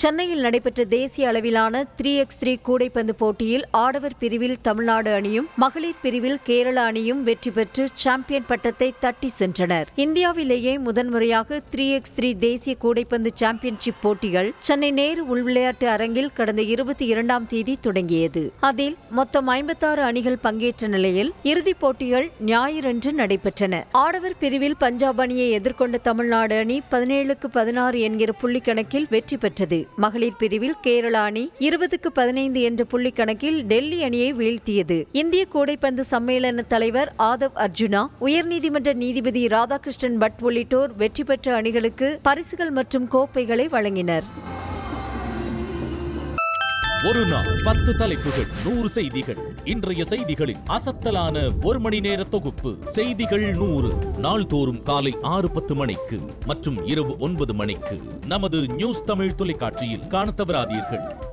சென்னையில் நடைபெற்ற தேசிய அளவிலான த்ரீ எக்ஸ் த்ரீ கூடைப்பந்து போட்டியில் ஆடவர் பிரிவில் தமிழ்நாடு அணியும் மகளிர் பிரிவில் கேரள அணியும் வெற்றி பெற்று சாம்பியன் பட்டத்தை தட்டி சென்றனர் இந்தியாவிலேயே முதன்முறையாக த்ரீ எக்ஸ் த்ரீ தேசிய கூடைப்பந்து சாம்பியன்ஷிப் போட்டிகள் சென்னை நேரு உள்விளையாட்டு அரங்கில் கடந்த இருபத்தி இரண்டாம் தேதி தொடங்கியது அதில் மொத்தம் ஐம்பத்தாறு அணிகள் பங்கேற்ற நிலையில் இறுதிப் போட்டிகள் ஞாயிறன்று நடைபெற்றன ஆடவர் பிரிவில் பஞ்சாப் அணியை எதிர்கொண்ட தமிழ்நாடு அணி பதினேழுக்கு பதினாறு என்கிற புள்ளிக்கணக்கில் வெற்றி பெற்றது மகளிர் பிரிவில் கேரள அணி இருபதுக்கு பதினைந்து என்ற புள்ளிக்கணக்கில் டெல்லி அணியை வீழ்த்தியது இந்திய கூடைப்பந்து சம்மேளன தலைவர் ஆதவ் அர்ஜுனா உயர்நீதிமன்ற நீதிபதி ராதாகிருஷ்ணன் பட் உள்ளிட்டோர் வெற்றி பெற்ற அணிகளுக்கு பரிசுகள் மற்றும் கோப்பைகளை வழங்கினர் ஒரு நாள் பத்து தலைப்புகள் நூறு செய்திகள் இன்றைய செய்திகளின் அசத்தலான ஒரு மணி நேர தொகுப்பு செய்திகள் நூறு நாள்தோறும் காலை ஆறு பத்து மணிக்கு மற்றும் இரவு ஒன்பது மணிக்கு நமது நியூஸ் தமிழ் தொலைக்காட்சியில் காணத் தவறாதீர்கள்